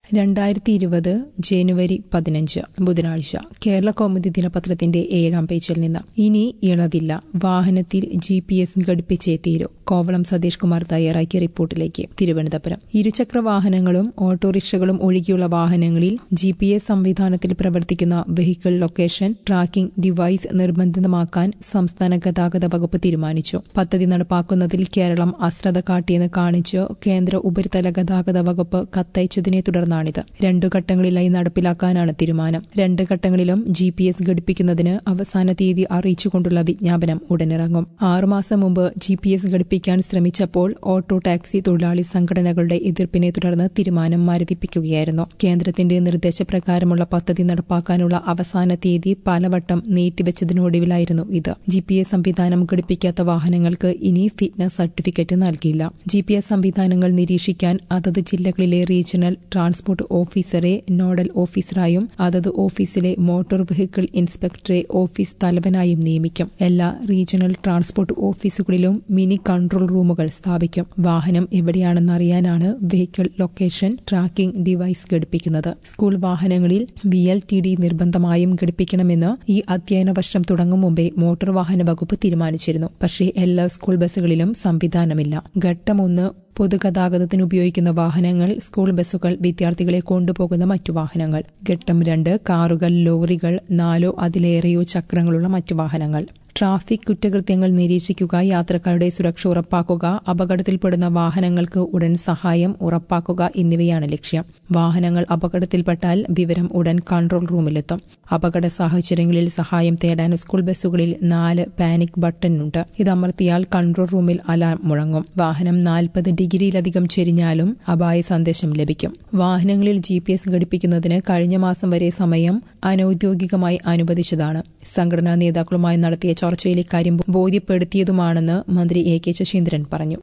രണ്ടായിരത്തി ഇരുപത് ജനുവരി പതിനഞ്ച് ബുധനാഴ്ച കേരള കൗമുദി ദിനപത്രത്തിന്റെ ഏഴാം പേജിൽ നിന്ന് ഇനി ഇളവില്ല വാഹനത്തിൽ ജി പി എസ് ഘടിപ്പിച്ചേ തീരൂ കോവളം സതീഷ് കുമാർ തയ്യാറാക്കിയ റിപ്പോർട്ടിലേക്ക് തിരുവനന്തപുരം ഇരുചക്ര വാഹനങ്ങളും ഓട്ടോറിക്ഷകളും ഒഴികെയുള്ള വാഹനങ്ങളിൽ ജി പി എസ് സംവിധാനത്തിൽ പ്രവർത്തിക്കുന്ന വെഹിക്കിൾ ലൊക്കേഷൻ ട്രാക്കിംഗ് ഡിവൈസ് നിർബന്ധിതമാക്കാൻ സംസ്ഥാന ഗതാഗത വകുപ്പ് തീരുമാനിച്ചു പദ്ധതി നടപ്പാക്കുന്നതിൽ കേരളം അശ്രദ്ധ കാട്ടിയെന്ന് കാണിച്ച് കേന്ദ്ര ഉപരിതല ഗതാഗത വകുപ്പ് കത്തയച്ചതിനെ തുടർന്നാണിത് രണ്ടു ഘട്ടങ്ങളിലായി നടപ്പിലാക്കാനാണ് തീരുമാനം രണ്ട് ഘട്ടങ്ങളിലും ജി പി എസ് ഘടിപ്പിക്കുന്നതിന് അവസാന തീയതി അറിയിച്ചുകൊണ്ടുള്ള വിജ്ഞാപനം ഉടനിറങ്ങും ആറുമാസം മുമ്പ് ജി പി എസ് ഘടിപ്പിക്കാൻ ശ്രമിച്ചപ്പോൾ ഓട്ടോ ടാക്സി തൊഴിലാളി സംഘടനകളുടെ എതിർപ്പിനെ തുടർന്ന് തീരുമാനം മരവിപ്പിക്കുകയായിരുന്നു കേന്ദ്രത്തിന്റെ നിർദ്ദേശപ്രകാരമുള്ള പദ്ധതി നടപ്പാക്കാനുള്ള അവസാന തീയതി പലവട്ടം നീട്ടിവെച്ചതിനൊടുവിലായിരുന്നു ഇത് ജി പി എസ് സംവിധാനം ഘടിപ്പിക്കാത്ത വാഹനങ്ങൾക്ക് ഇനി ഫിറ്റ്നസ് സർട്ടിഫിക്കറ്റ് നൽകില്ല ജി പി എസ് സംവിധാനങ്ങൾ നിരീക്ഷിക്കാൻ അതത് ജില്ലകളിലെ റീജിയണൽ ട്രാൻസ്പോർട്ട് ഓഫീസറെ നോഡൽ ഓഫീസറായും അതത് ഓഫീസിലെ മോട്ടോർ വെഹിക്കിൾ ഇൻസ്പെക്ടറെ ഓഫീസ് തലവനായും നിയമിക്കും എല്ലാ റീജിയണൽ ട്രാൻസ്പോർട്ട് ഓഫീസുകളിലും മിനി കൺട്രോൾ റൂമുകൾ സ്ഥാപിക്കും വാഹനം എവിടെയാണെന്നറിയാനാണ് വെഹിക്കിൾ ലൊക്കേഷൻ ട്രാക്കിംഗ് ഡിവൈസ് ഘടിപ്പിക്കുന്നത് സ്കൂൾ വാഹനങ്ങളിൽ വി എൽ ടി ഡി നിർബന്ധമായും ഘടിപ്പിക്കണമെന്ന് ഈ അധ്യയന വർഷം തുടങ്ങും മുമ്പേ മോട്ടോർ വാഹന വകുപ്പ് തീരുമാനിച്ചിരുന്നു പക്ഷേ എല്ലാ സ്കൂൾ ബസ്സുകളിലും സംവിധാനമില്ല ഘട്ടം ഒന്ന് പൊതുഗതാഗതത്തിന് ഉപയോഗിക്കുന്ന വാഹനങ്ങൾ സ്കൂൾ ബസ്സുകൾ വിദ്യാർത്ഥികളെ കൊണ്ടുപോകുന്ന മറ്റു വാഹനങ്ങൾ ഘട്ടം രണ്ട് കാറുകൾ ലോറികൾ നാലോ അതിലേറെയോ ചക്രങ്ങളുള്ള മറ്റു വാഹനങ്ങൾ ട്രാഫിക് കുറ്റകൃത്യങ്ങൾ നിരീക്ഷിക്കുക യാത്രക്കാരുടെ സുരക്ഷ ഉറപ്പാക്കുക അപകടത്തിൽപ്പെടുന്ന വാഹനങ്ങൾക്ക് ഉടൻ സഹായം ഉറപ്പാക്കുക എന്നിവയാണ് ലക്ഷ്യം വാഹനങ്ങൾ അപകടത്തിൽപ്പെട്ടാൽ വിവരം ഉടൻ കൺട്രോൾ റൂമിലെത്തും അപകട സാഹചര്യങ്ങളിൽ സഹായം തേടാൻ സ്കൂൾ ബസ്സുകളിൽ നാല് പാനിക് ബട്ടൺ ഉണ്ട് ഇതമർത്തിയാൽ കൺട്രോൾ റൂമിൽ അലാം മുഴങ്ങും വാഹനം നാൽപ്പത് ഡിഗ്രിയിലധികം ചെരിഞ്ഞാലും അപായ സന്ദേശം ലഭിക്കും വാഹനങ്ങളിൽ ജി പി എസ് ഘടിപ്പിക്കുന്നതിന് കഴിഞ്ഞ മാസം വരെ സമയം അനൌദ്യോഗികമായി അനുവദിച്ചതാണ് സംഘടനാ നേതാക്കളുമായി നടത്തിയ ചർച്ചയിൽ ഇക്കാര്യം ബോധ്യപ്പെടുത്തിയതുമാണെന്ന് മന്ത്രി എ കെ ശശീന്ദ്രൻ പറഞ്ഞു